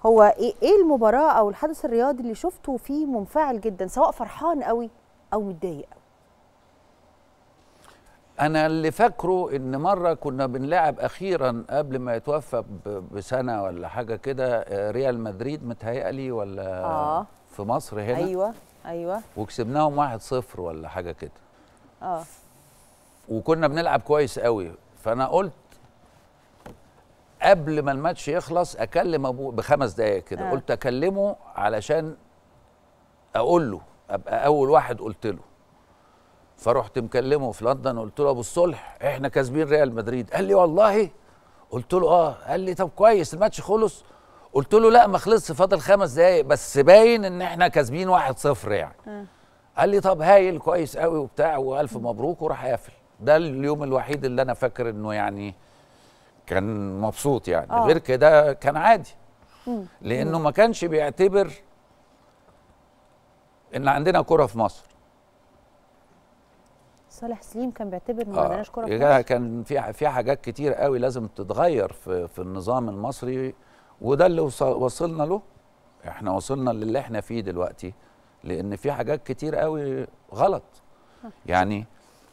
هو ايه ايه المباراه او الحدث الرياضي اللي شفته فيه منفعل جدا سواء فرحان قوي او متضايق قوي انا اللي فاكره ان مره كنا بنلعب اخيرا قبل ما يتوفى ب- بسنه ولا حاجه كده آه، ريال مدريد متهيألي ولا آه. في مصر هنا ايوه ايوه وكسبناهم 1-0 ولا حاجه كده اه وكنا بنلعب كويس قوي فانا قلت قبل ما الماتش يخلص اكلم ابوه بخمس دقايق كده آه. آه. قلت اكلمه علشان اقول له ابقى اول واحد قلت له فرحت مكلمه في لندن قلت له ابو الصلح احنا كاسبين ريال مدريد قال لي والله قلت له اه قال لي طب كويس الماتش خلص قلت له لا ما خلصش فاضل خمس دقايق بس باين ان احنا كاسبين واحد صفر يعني آه. قال لي طب هايل كويس قوي وبتاع والف مبروك وراح قافل ده اليوم الوحيد اللي انا فاكر انه يعني كان مبسوط يعني آه. غير كده كان عادي مم. لانه ما كانش بيعتبر ان عندنا كره في مصر صالح سليم كان بيعتبر ما عندناش كوره في يا مصر. كان في في حاجات كتير قوي لازم تتغير في في النظام المصري وده اللي وص- وصلنا له احنا وصلنا للي احنا فيه دلوقتي لان في حاجات كتير قوي غلط يعني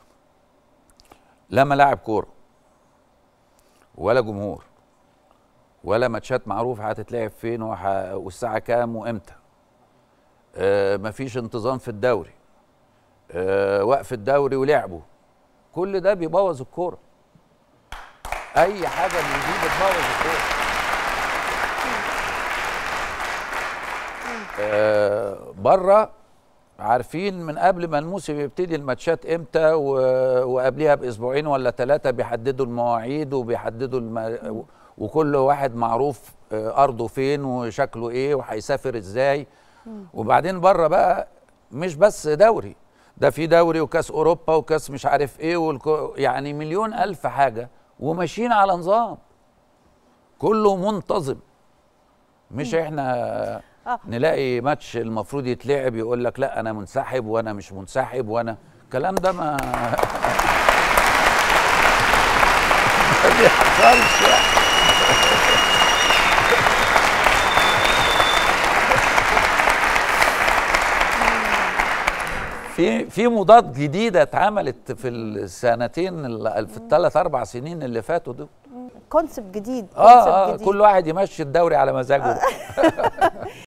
لا ملاعب كوره ولا جمهور ولا ماتشات معروفه هتتلعب فين وح... والساعه كام وامتى آه مفيش انتظام في الدوري آه وقف الدوري ولعبه كل ده بيبوظ الكوره اي حاجه من دي بتبوظ الكوره آه بره عارفين من قبل ما الموسم يبتدي الماتشات امتى و... وقبليها باسبوعين ولا ثلاثه بيحددوا المواعيد وبيحددوا الم... وكل واحد معروف آه، ارضه فين وشكله ايه وهيسافر ازاي وبعدين بره بقى مش بس دوري ده في دوري وكاس اوروبا وكاس مش عارف ايه والكو يعني مليون الف حاجه وماشيين على نظام كله منتظم مش احنا آه. نلاقي ماتش المفروض يتلعب يقول لك لا انا منسحب وانا مش منسحب وانا الكلام ده ما ما بيحصلش يعني. في في مضاد جديده اتعملت في السنتين ال- في الثلاث اربع سنين اللي فاتوا دول كونسبت جديد اه concept اه جديد. كل واحد يمشي الدوري على مزاجه